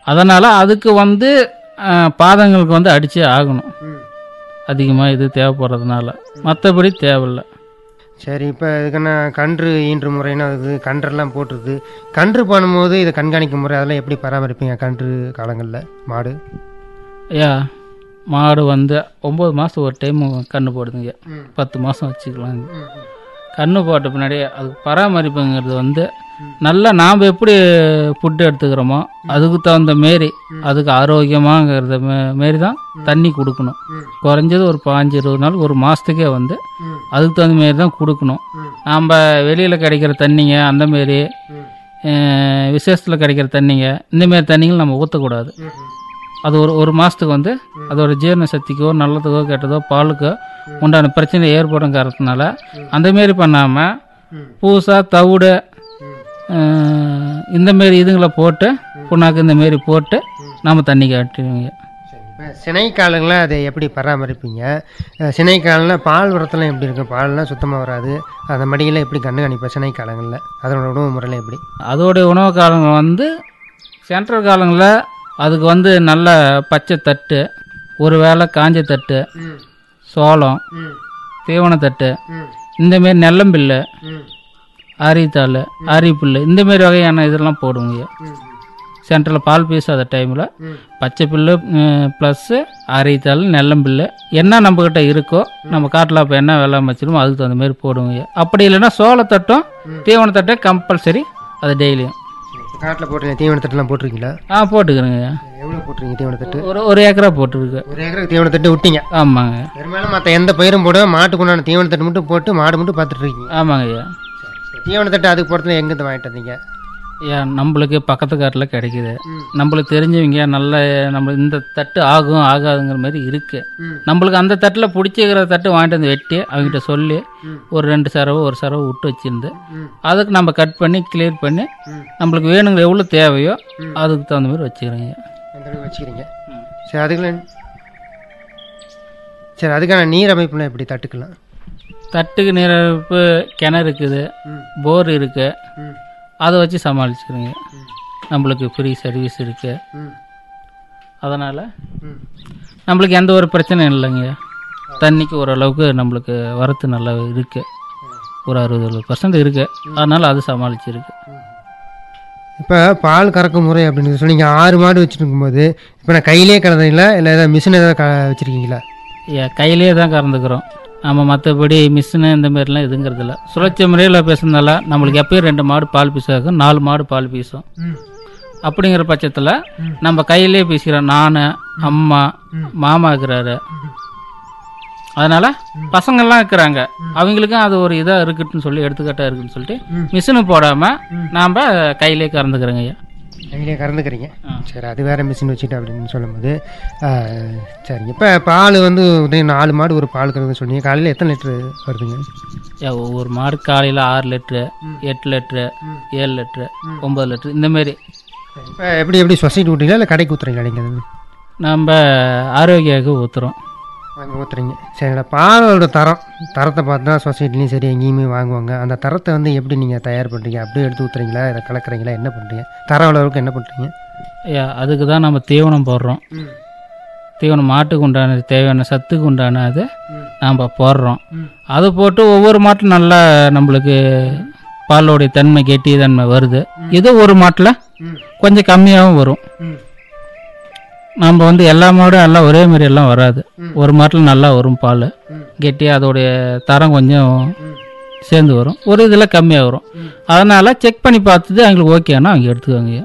அதனால் அதுக்கு வந்து அஹ், பாதங்களுக்கு வந்து அடிச்சே ஆகணும் அதிகமாக இது தேவைப்படுறதுனால மற்றபடி தேவையில்லை சரி இப்போ இதுக்கான கன்று ஈன்று முறைன்னா அது கன்றெல்லாம் போட்டுருது கன்று பண்ணும்போது இதை கண்காணிக்கும் முறை அதெல்லாம் எப்படி பராமரிப்பீங்க கன்று காலங்களில் மாடு ஐயா மாடு வந்து ஒம்பது மாதம் ஒரு டைம் கன்று போடுதுங்க பத்து மாதம் வச்சுக்கலாம் கன்று போட்ட பின்னாடி அதுக்கு பராமரிப்புங்கிறது வந்து நல்லா நாம் எப்படி ஃபுட்டு எடுத்துக்கிறோமோ அதுக்கு தகுந்த மாரி அதுக்கு ஆரோக்கியமாங்கிறத மா- மாரி தான் தண்ணி கொடுக்கணும் குறைஞ்சது ஒரு பாஞ்சு இருபது நாள் ஒரு மாதத்துக்கே வந்து அதுக்கு தகுந்த மாரி தான் கொடுக்கணும் நாம் வெளியில் கிடைக்கிற தண்ணிங்க அந்த மாரி விசேஷத்தில் கிடைக்கிற தண்ணிங்க இந்த மாரி தண்ணிகள் நம்ம ஊற்றக்கூடாது அது ஒரு ஒரு மாதத்துக்கு வந்து அதோட ஜீரண சக்திக்கோ நல்லதுக்கோ கெட்டதோ பாலுக்கோ உண்டான பிரச்சனை ஏற்படும் காரணத்தினால அந்த மாரி பண்ணாமல் பூசா தவிடு அஹ், இந்த மாரி இதுங்களை போட்டு புண்ணாக்கு இந்த மாரி போட்டு நம்ம தண்ணி காட்டுவோங்க இப்போ சினை காலங்களில் அதை எப்படி பராமரிப்பீங்க அஹ் சினை காலங்களில் பால் வரத்தெல்லாம் எப்படி இருக்கும் பால்லாம் சுத்தமாக வராது அந்த மடியெல்லாம் எப்படி கண்காணிப்பேன் சினை காலங்களில் அதனோட உணவு முறையில் எப்படி அதோடைய உணவு காலங்கள் வந்து சென்ட்ரல் காலங்களில் அதுக்கு வந்து நல்ல பச்சை தட்டு ஒரு வேளை காஞ்ச தட்டு சோளம் தீவனத்தட்டு இந்தமாரி நெல்லம்பில்லு ஆரித்தாள் ஆரிப்புல் இந்தமாரி வகையான இதெல்லாம் போடுவோங்க சென்டரில் பால் பீசாத டைமில் பச்சை புல்லு ப்ளஸ்ஸு அரைத்தாள் நெல்லம்பில்லு என்ன நம்மக்கிட்ட இருக்கோ நம்ம காட்டில் இப்போ என்ன வெள்ளை வச்சிருமோ அதுக்கு தகுந்த மாதிரி போடுவோங்க அப்படி இல்லைன்னா சோளத்தட்டும் தீவனத்தட்டும் கம்பல்சரி அது டெய்லியும் காட்டில் போட்டு தீவனத்தட்டுலாம் போட்டிருக்கீங்களா ஆ போட்டுக்கிறேங்க எவ்வளோ போட்டிருக்கீங்க தீவனத்தட்டு ஒரு ஒரு ஏக்கரா போட்டுருக்கு ஒரு ஏக்கருக்கு தீவனத்தட்டு விட்டீங்க ஆமாங்க பெரும்பாலும் மற்ற எந்த பயிரும் போட மாட்டுக்கு உண்டான தீவனத்தட்டு மட்டும் போட்டு மாடு மட்டும் பார்த்துட்டு இருக்கீங்க ஆமாங்க ஐயா தீவனத்தட்டு அதுக்கு போகிறதுல எங்கேருந்து வாங்கிட்டு வந்தீங்க ஏன் நம்மளுக்கு பக்கத்து காட்டில் கிடைக்குது நம்மளுக்கு தெரிஞ்சவங்க நல்ல நம்ம இந்த தட்டு ஆகும் ஆகாதுங்கிற மாதிரி இருக்கு நம்மளுக்கு அந்த தட்டில் பிடிச்சிக்கிற தட்டு வாங்கிட்டு வந்து வெட்டி அவங்ககிட்ட சொல்லி ஒரு ரெண்டு சரவு ஒரு சரவு விட்டு வச்சிருந்து அதுக்கு நம்ம கட் பண்ணி கிளியர் பண்ணி நம்மளுக்கு வேணுங்கிற எவ்வளோ தேவையோ அதுக்கு தகுந்த மாதிரி வச்சுக்கிறோங்க அந்த அளவுக்கு வச்சுக்கிறீங்க சரி அதுக்குள்ள சரி அதுக்கான நீர் அமைப்புலாம் எப்படி தட்டுக்கலாம் தட்டுக்கு நீரப்பு கிணறு இருக்குது போர் இருக்கு அதை வச்சு சமாளிச்சுக்கிறோங்க நம்மளுக்கு ஃப்ரீ சர்வீஸ் இருக்கு அதனால் நம்மளுக்கு எந்த ஒரு பிரச்சனையும் இல்லைங்க தண்ணிக்கு ஓரளவுக்கு நம்மளுக்கு வரத்து நல்லா இருக்கு ஒரு அறுபது எழுபது பர்சன்ட் இருக்கு அதனால அது சமாளிச்சிருக்கு இப்போ பால் கறக்கும் முறை அப்படின்னு சொன்னீங்க ஆறு மாடு வச்சுட்டு இருக்கும்போது இப்போ நான் கையிலே கலந்தீங்களா இல்லை ஏதாவது மிஷின் ஏதாவது க வச்சுருக்கீங்களா ஏ- கையிலே தான் கறந்துக்கிறோம் நம்ம மற்றபடி மிஷினு இந்த மாதிரிலாம் இதுங்கிறது இல்லை சுழற்சி முறையில் பேசுனதால நம்மளுக்கு எப்பயும் ரெண்டு மாடு பால் பீஸ் ஆகும் நாலு மாடு பால் பீசும் அப்படிங்கிற பட்சத்தில் நம்ம கையிலே பேசிக்கிறோம் நான் அம்மா மாமா இருக்கிறாரு அதனால பசங்கள்லாம் இருக்கிறாங்க அவங்களுக்கும் அது ஒரு இதாக இருக்குன்னு சொல்லி எடுத்துக்காட்டாக இருக்குன்னு சொல்லிட்டு மிஷினு போடாமல் நாம் கையிலே கறந்துக்கிறோங்க ஐயா கையிலே கறந்துக்கிறீங்க ஆ. சரி அது வேறு மிஷின் வச்சுட்டு அப்படின்னு சொல்லும்போது ஆ, சரிங்க இப்போ பால் வந்து உதயம் நாலு மாடு ஒரு பால் கறந்து சொன்னீங்க காலையில் எத்தனை லிட்டரு வருதுங்க ஐயா, ஒவ்வொரு மாடு காலையில் ஆறு லிட்ரு எட்டு லிட்ரு ஏழு லிட்ரு ஒம்பது லிட்ரு இந்தமாரி இப்போ எப்படி எப்படி சொசைட்டி விட்றீங்களா இல்லை கடைக்கு ஊற்றுறீங்களா நீங்கள் நம்ம ஆரோக்கியாவுக்கு ஊற்றுறோம் அங்கே ஊற்றுறீங்க சரிங்களா பாலோட தரம் தரத்தை பார்த்து தான் சொசைட்டிலையும் சரி எங்கேயுமே வாங்குவாங்க அந்த தரத்தை வந்து எப்படி நீங்கள் தயார் பண்ணுறீங்க அப்படியே எடுத்து ஊற்றுறீங்களா இதை கலக்குறீங்களா என்ன பண்ணுறீங்க தரம் அளவுக்கு என்ன பண்ணுறீங்க ஐயா அதுக்கு தான் நம்ம தீவனம் போடுறோம் தீவனம் மாட்டுக்கு உண்டான தேவையான சத்துக்கு உண்டான அது நாம் போடுறோம் அது போட்டு ஒவ்வொரு மாட்டிலும் நல்லா நம்மளுக்கு பாலோடைய தன்மை கெட்டி தன்மை வருது இது ஒரு மாட்டில் கொஞ்சம் கம்மியாகவும் வரும் நம்ம வந்து எல்லா மாடும் எல்லாம் ஒரே மாதிரி எல்லாம் வராது ஒரு மாட்டில் நல்லா வரும் பால் கெட்டி அதோடைய தரம் கொஞ்சம் சேர்ந்து வரும் ஒரு இதில் கம்மியாக வரும் அதனால் செக் பண்ணி பார்த்துட்டு அவங்களுக்கு ஓகேனா அவங்க எடுத்துக்கோங்க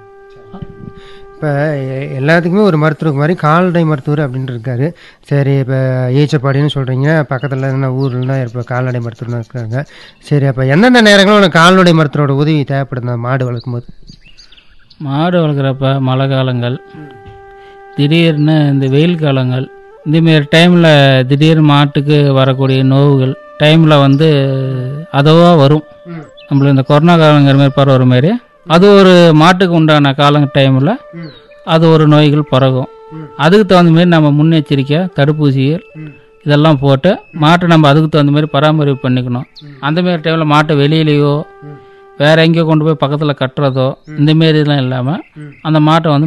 இப்போ எல்லாத்துக்குமே ஒரு மருத்துவர் மாதிரி கால்நடை மருத்துவர் அப்படின்னு இருக்காரு சரி இப்போ ஈச்சப்பாடின்னு சொல்கிறீங்க பக்கத்தில் என்ன ஊர்லனா இப்போ கால்நடை மருத்துவர்லாம் இருக்காங்க சரி அப்போ எந்தெந்த நேரங்களும் உனக்கு கால்நடை மருத்துவரோட உதவி தேவைப்படுது அந்த மாடு வளர்க்கும் போது மாடு வளர்க்குறப்ப மழை காலங்கள் திடீர்னு இந்த வெயில் காலங்கள் இந்தமாரி டைமில் திடீர்னு மாட்டுக்கு வரக்கூடிய நோவுகள் டைமில் வந்து அதுவாக வரும் நம்மளுக்கு இந்த கொரோனா காலங்கிற மாதிரி பரவுற மாதிரி அது ஒரு மாட்டுக்கு உண்டான காலங்க டைமில் அது ஒரு நோய்கள் பரவும் அதுக்கு தகுந்த மாதிரி நம்ம முன்னெச்சரிக்கை தடுப்பூசிகள் இதெல்லாம் போட்டு மாட்டை நம்ம அதுக்கு தகுந்த மாதிரி பராமரிப்பு பண்ணிக்கணும் அந்த மாதிரி டைமில் மாட்டை வெளியிலையோ வேற எங்கேயோ கொண்டு போய் பக்கத்தில் கட்டுறதோ இந்த மாரி இதெல்லாம் இல்லாமல் அந்த மாட்டை வந்து